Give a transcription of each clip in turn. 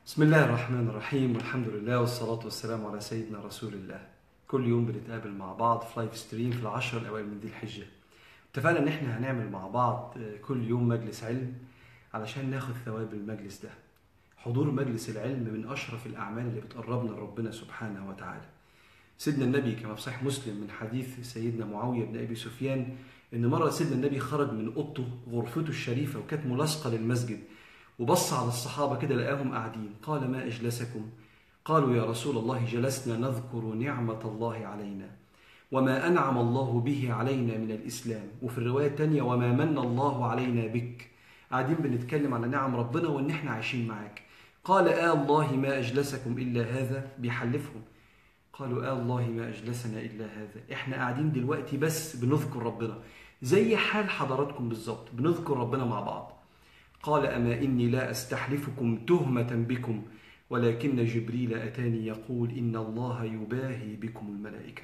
بسم الله الرحمن الرحيم والحمد لله والصلاة والسلام على سيدنا رسول الله كل يوم بنتقابل مع بعض في لايف ستريم في العشر الأوائل من ذي الحجة اتفقنا إن إحنا هنعمل مع بعض كل يوم مجلس علم علشان ناخد ثواب المجلس ده حضور مجلس العلم من أشرف الأعمال اللي بتقربنا لربنا سبحانه وتعالى سيدنا النبي كما في صحيح مسلم من حديث سيدنا معاوية بن أبي سفيان إن مرة سيدنا النبي خرج من أوضته غرفته الشريفة وكانت ملاصقة للمسجد وبص على الصحابة كده لقاهم قاعدين قال ما أجلسكم قالوا يا رسول الله جلسنا نذكر نعمة الله علينا وما أنعم الله به علينا من الإسلام وفي الرواية الثانية وما من الله علينا بك قاعدين بنتكلم على نعم ربنا وإن إحنا عايشين معاك قال آه الله ما أجلسكم إلا هذا بيحلفهم قالوا آه الله ما أجلسنا إلا هذا إحنا قاعدين دلوقتي بس بنذكر ربنا زي حال حضراتكم بالظبط بنذكر ربنا مع بعض قال أما إني لا أستحلفكم تهمة بكم ولكن جبريل أتاني يقول إن الله يباهي بكم الملائكة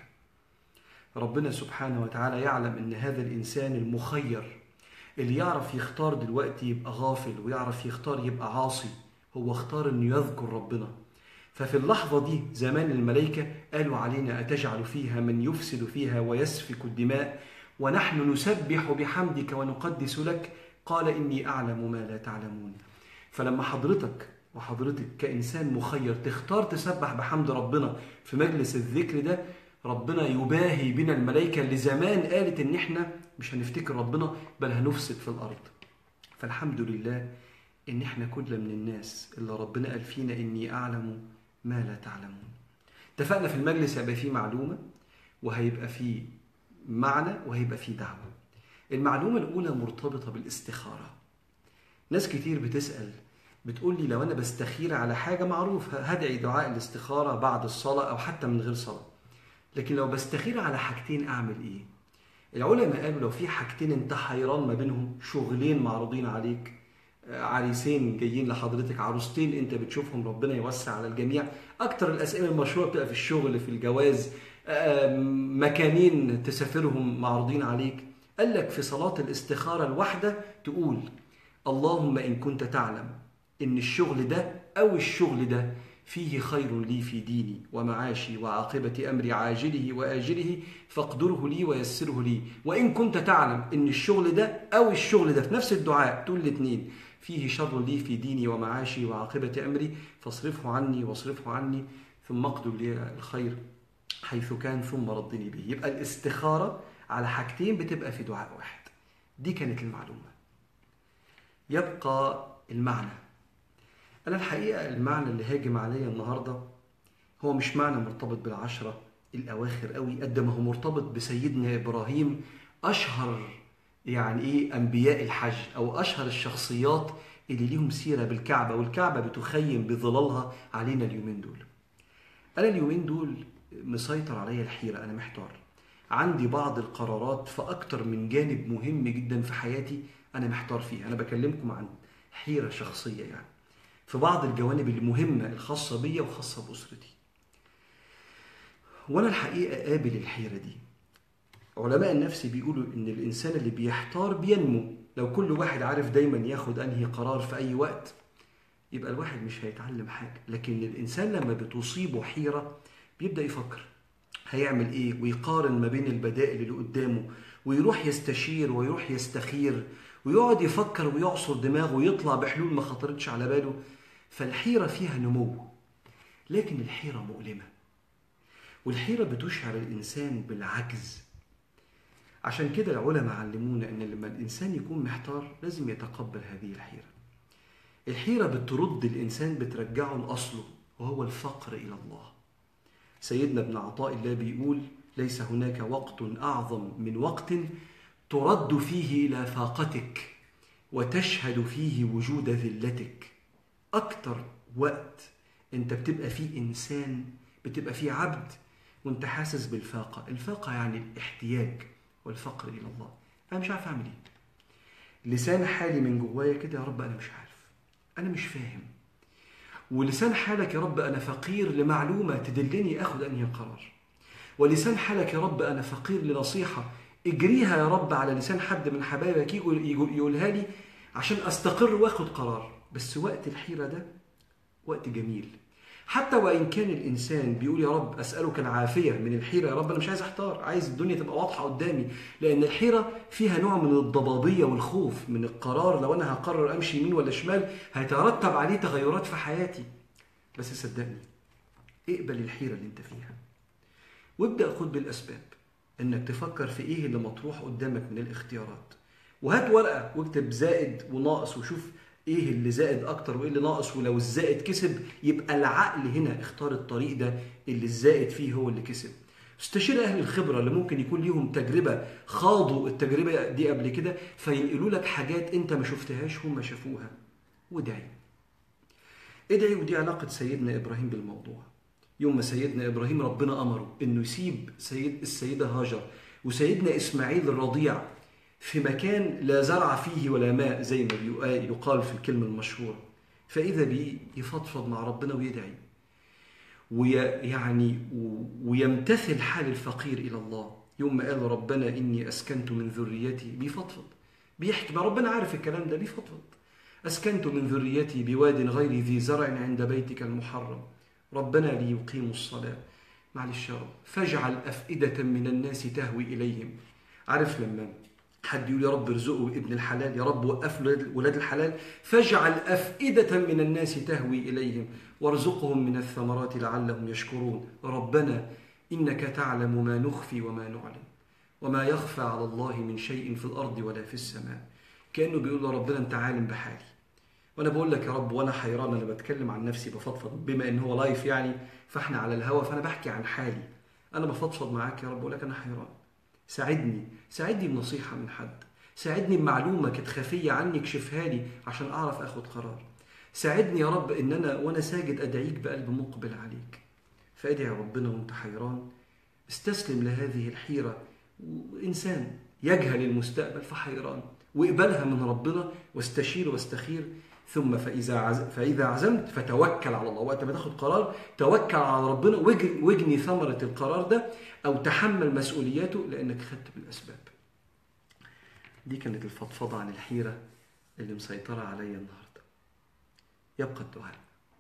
ربنا سبحانه وتعالى يعلم أن هذا الإنسان المخير اللي يعرف يختار دلوقتي يبقى غافل ويعرف يختار يبقى عاصي هو اختار أنه يذكر ربنا ففي اللحظة دي زمان الملائكة قالوا علينا أتجعل فيها من يفسد فيها ويسفك الدماء ونحن نسبح بحمدك ونقدس لك قال إني أعلم ما لا تعلمون فلما حضرتك وحضرتك كإنسان مخير تختار تسبح بحمد ربنا في مجلس الذكر ده ربنا يباهي بنا الملائكة اللي زمان قالت إن إحنا مش هنفتكر ربنا بل هنفسد في الأرض فالحمد لله إن إحنا كل من الناس اللي ربنا قال فينا إني أعلم ما لا تعلمون اتفقنا في المجلس هيبقى فيه معلومة وهيبقى فيه معنى وهيبقى فيه دعوة المعلومة الأولى مرتبطة بالاستخارة ناس كتير بتسأل بتقول لي لو أنا بستخير على حاجة معروف هدعي دعاء الاستخارة بعد الصلاة أو حتى من غير صلاة لكن لو بستخير على حاجتين أعمل إيه؟ العلماء قالوا لو في حاجتين أنت حيران ما بينهم شغلين معروضين عليك عريسين جايين لحضرتك عروستين انت بتشوفهم ربنا يوسع على الجميع اكتر الاسئله المشهوره بتبقى في الشغل في الجواز مكانين تسافرهم معروضين عليك قال لك في صلاة الاستخارة الواحدة تقول اللهم إن كنت تعلم إن الشغل ده أو الشغل ده فيه خير لي في ديني ومعاشي وعاقبة أمري عاجله وآجله فاقدره لي ويسره لي وإن كنت تعلم إن الشغل ده أو الشغل ده في نفس الدعاء تقول الاثنين فيه شر لي في ديني ومعاشي وعاقبة أمري فاصرفه عني واصرفه عني ثم اقدر لي الخير حيث كان ثم ردني به يبقى الاستخارة على حاجتين بتبقى في دعاء واحد دي كانت المعلومة يبقى المعنى أنا الحقيقة المعنى اللي هاجم عليا النهاردة هو مش معنى مرتبط بالعشرة الأواخر قوي قد ما هو مرتبط بسيدنا إبراهيم أشهر يعني إيه أنبياء الحج أو أشهر الشخصيات اللي ليهم سيرة بالكعبة والكعبة بتخيم بظلالها علينا اليومين دول أنا اليومين دول مسيطر عليا الحيرة أنا محتار عندي بعض القرارات في أكتر من جانب مهم جدا في حياتي أنا محتار فيها أنا بكلمكم عن حيرة شخصية يعني في بعض الجوانب المهمة الخاصة بيا وخاصة بأسرتي وأنا الحقيقة قابل الحيرة دي علماء النفس بيقولوا إن الإنسان اللي بيحتار بينمو لو كل واحد عارف دايما ياخد أنهي قرار في أي وقت يبقى الواحد مش هيتعلم حاجة لكن الإنسان لما بتصيبه حيرة بيبدأ يفكر هيعمل ايه ويقارن ما بين البدائل اللي قدامه ويروح يستشير ويروح يستخير ويقعد يفكر ويعصر دماغه ويطلع بحلول ما خطرتش على باله فالحيرة فيها نمو لكن الحيرة مؤلمة والحيرة بتشعر الإنسان بالعجز عشان كده العلماء علمونا إن لما الإنسان يكون محتار لازم يتقبل هذه الحيرة الحيرة بترد الإنسان بترجعه لأصله وهو الفقر إلى الله سيدنا ابن عطاء الله بيقول ليس هناك وقت أعظم من وقت ترد فيه إلى فاقتك وتشهد فيه وجود ذلتك أكتر وقت أنت بتبقى فيه إنسان بتبقى فيه عبد وأنت حاسس بالفاقة الفاقة يعني الاحتياج والفقر إلى الله أنا مش عارف أعمل إيه لسان حالي من جوايا كده يا رب أنا مش عارف أنا مش فاهم ولسان حالك يا رب أنا فقير لمعلومة تدلني أخذ أنهي قرار ولسان حالك يا رب أنا فقير لنصيحة اجريها يا رب على لسان حد من حبايبك يقولها لي عشان أستقر وأخذ قرار بس وقت الحيرة ده وقت جميل حتى وإن كان الإنسان بيقول يا رب أسألك العافية من الحيرة يا رب أنا مش عايز أحتار عايز الدنيا تبقى واضحة قدامي لأن الحيرة فيها نوع من الضبابية والخوف من القرار لو أنا هقرر أمشي يمين ولا شمال هيترتب عليه تغيرات في حياتي بس صدقني اقبل الحيرة اللي أنت فيها وابدأ خد بالأسباب إنك تفكر في إيه اللي مطروح قدامك من الاختيارات وهات ورقة واكتب زائد وناقص وشوف ايه اللي زائد اكتر وايه اللي ناقص ولو الزائد كسب يبقى العقل هنا اختار الطريق ده اللي الزائد فيه هو اللي كسب استشير اهل الخبره اللي ممكن يكون ليهم تجربه خاضوا التجربه دي قبل كده فينقلوا لك حاجات انت ما شفتهاش هم شافوها وادعي ادعي ودي علاقه سيدنا ابراهيم بالموضوع يوم ما سيدنا ابراهيم ربنا امره انه يسيب سيد السيده هاجر وسيدنا اسماعيل الرضيع في مكان لا زرع فيه ولا ماء زي ما يقال في الكلمة المشهورة فإذا بيه يفضفض مع ربنا ويدعي ويعني ويمتثل حال الفقير إلى الله يوم ما قال ربنا إني أسكنت من ذريتي بيفضفض بيحكي ما ربنا عارف الكلام ده بيفضفض أسكنت من ذريتي بواد غير ذي زرع عند بيتك المحرم ربنا ليقيموا الصلاة معلش يا رب فاجعل أفئدة من الناس تهوي إليهم عارف لما حد يقول يا رب ارزقه ابن الحلال يا رب وقف له ولاد الحلال فاجعل أفئدة من الناس تهوي إليهم وارزقهم من الثمرات لعلهم يشكرون ربنا إنك تعلم ما نخفي وما نعلن وما يخفى على الله من شيء في الأرض ولا في السماء كأنه بيقول له ربنا أنت عالم بحالي وأنا بقول لك يا رب وأنا حيران أنا بتكلم عن نفسي بفضفض بما إن هو لايف يعني فإحنا على الهوا فأنا بحكي عن حالي أنا بفضفض معاك يا رب بقول لك أنا حيران ساعدني ساعدني بنصيحة من حد ساعدني بمعلومة كانت خفية عني اكشفها لي عشان أعرف أخد قرار ساعدني يا رب إن أنا وأنا ساجد أدعيك بقلب مقبل عليك فادعي ربنا وأنت حيران استسلم لهذه الحيرة إنسان يجهل المستقبل فحيران واقبلها من ربنا واستشير واستخير ثم فإذا عز... فإذا عزمت فتوكل على الله وقت ما تاخد قرار توكل على ربنا واجني ثمرة القرار ده أو تحمل مسؤولياته لأنك خدت بالأسباب دي كانت الفضفضة عن الحيرة اللي مسيطرة عليا النهاردة يبقى الدعاء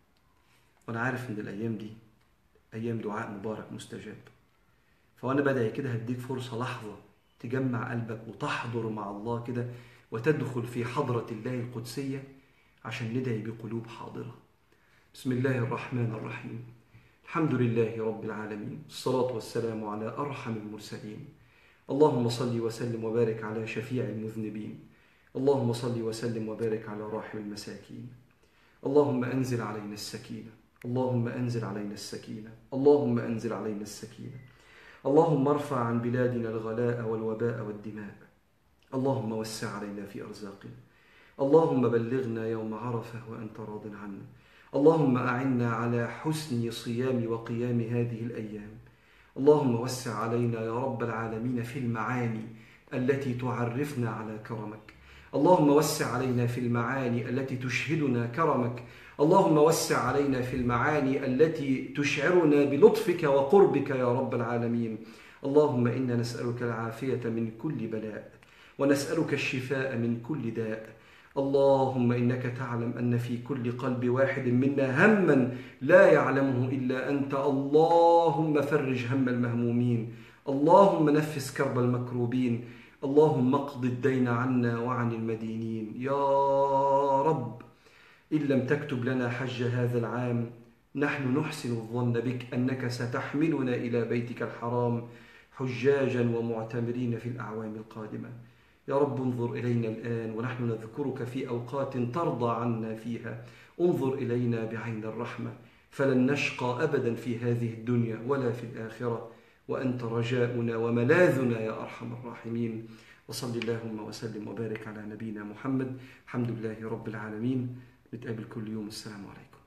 وأنا عارف إن الأيام دي أيام دعاء مبارك مستجاب فوأنا بدعي كده هديك فرصة لحظة تجمع قلبك وتحضر مع الله كده وتدخل في حضرة الله القدسية عشان ندعي بقلوب حاضرة بسم الله الرحمن الرحيم الحمد لله رب العالمين الصلاة والسلام على أرحم المرسلين اللهم صل وسلم وبارك على شفيع المذنبين اللهم صل وسلم وبارك على راحم المساكين اللهم أنزل علينا السكينة اللهم أنزل علينا السكينة اللهم أنزل علينا السكينة اللهم ارفع عن بلادنا الغلاء والوباء والدماء اللهم وسع علينا في أرزاقنا اللهم بلغنا يوم عرفة وأنت راض عنا اللهم أعنا على حسن صيام وقيام هذه الأيام اللهم وسع علينا يا رب العالمين في المعاني التي تعرفنا على كرمك اللهم وسع علينا في المعاني التي تشهدنا كرمك اللهم وسع علينا في المعاني التي تشعرنا بلطفك وقربك يا رب العالمين اللهم إنا نسألك العافية من كل بلاء ونسألك الشفاء من كل داء اللهم انك تعلم ان في كل قلب واحد منا هما لا يعلمه الا انت اللهم فرج هم المهمومين اللهم نفس كرب المكروبين اللهم اقض الدين عنا وعن المدينين يا رب ان لم تكتب لنا حج هذا العام نحن نحسن الظن بك انك ستحملنا الى بيتك الحرام حجاجا ومعتمرين في الاعوام القادمه يا رب انظر إلينا الآن ونحن نذكرك في أوقات ترضى عنا فيها انظر إلينا بعين الرحمة فلن نشقى أبدا في هذه الدنيا ولا في الآخرة وأنت رجاؤنا وملاذنا يا أرحم الراحمين وصل اللهم وسلم وبارك على نبينا محمد الحمد لله رب العالمين نتقابل كل يوم السلام عليكم